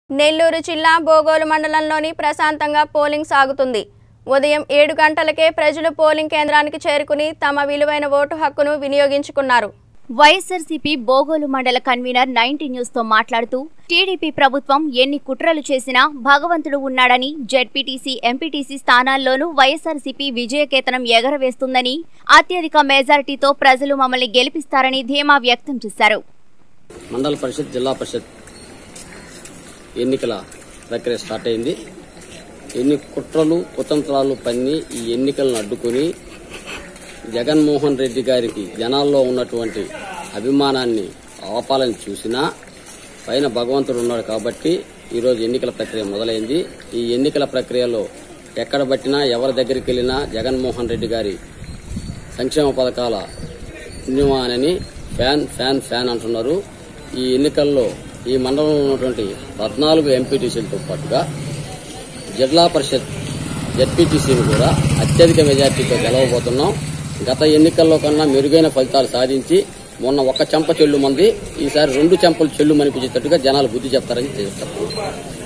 నెల్లూరు జిల్లా బోగోలు మండలంలోని ప్రశాంతంగా పోలింగ్ సాగుతుంది ఉదయం ఏడు గంటలకే ప్రజలు పోలింగ్ కేంద్రానికి చేరుకుని తమ విలువైన ఓటు హక్కును వినియోగించుకున్నారు వైఎస్ఆర్సీపీ బోగోలు మండల కన్వీనర్ నైన్టీ న్యూస్ తో మాట్లాడుతూ టీడీపీ ప్రభుత్వం ఎన్ని కుట్రలు చేసినా భగవంతుడు ఉన్నాడని జెడ్పీటీసీ ఎంపీటీసీ స్థానాల్లోనూ వైఎస్ఆర్సీపీ విజయకేతనం ఎగరవేస్తుందని అత్యధిక మెజారిటీతో ప్రజలు మమ్మల్ని గెలిపిస్తారని ధీమా వ్యక్తం చేశారు మండల పరిషత్ జిల్లా పరిషత్ ఎన్నికల ప్రక్రియ స్టార్ట్ అయింది ఎన్ని కుట్రలు కుతంత్రాలు పన్ని ఈ ఎన్నికలను అడ్డుకుని జగన్మోహన్ రెడ్డి గారికి జనాల్లో ఉన్నటువంటి అభిమానాన్ని ఆపాలని చూసినా పైన భగవంతుడు ఉన్నాడు కాబట్టి ఈరోజు ఎన్నికల ప్రక్రియ మొదలైంది ఈ ఎన్నికల ప్రక్రియలో ఎక్కడ పట్టినా ఎవరి దగ్గరికి వెళ్ళినా జగన్మోహన్ రెడ్డి గారి సంక్షేమ పథకాల పుణ్యమానని ఫ్యాన్ ఫ్యాన్ ఫ్యాన్ అంటున్నారు ఈ ఎన్నికల్లో ఈ మండలంలో ఉన్నటువంటి పద్నాలుగు ఎంపీటీసీలతో పాటుగా జిల్లా పరిషత్ జడ్పీటీసీని కూడా అత్యధిక మెజార్టీతో గెలవబోతున్నాం గత ఎన్నికల్లో కన్నా మెరుగైన ఫలితాలు సాధించి మొన్న ఒక్క చెంప చెల్లు మంది ఈసారి రెండు చెంపలు చెల్లు మనిపించేటట్టుగా జనాలు బుద్ధి చెప్తారని చెప్తారు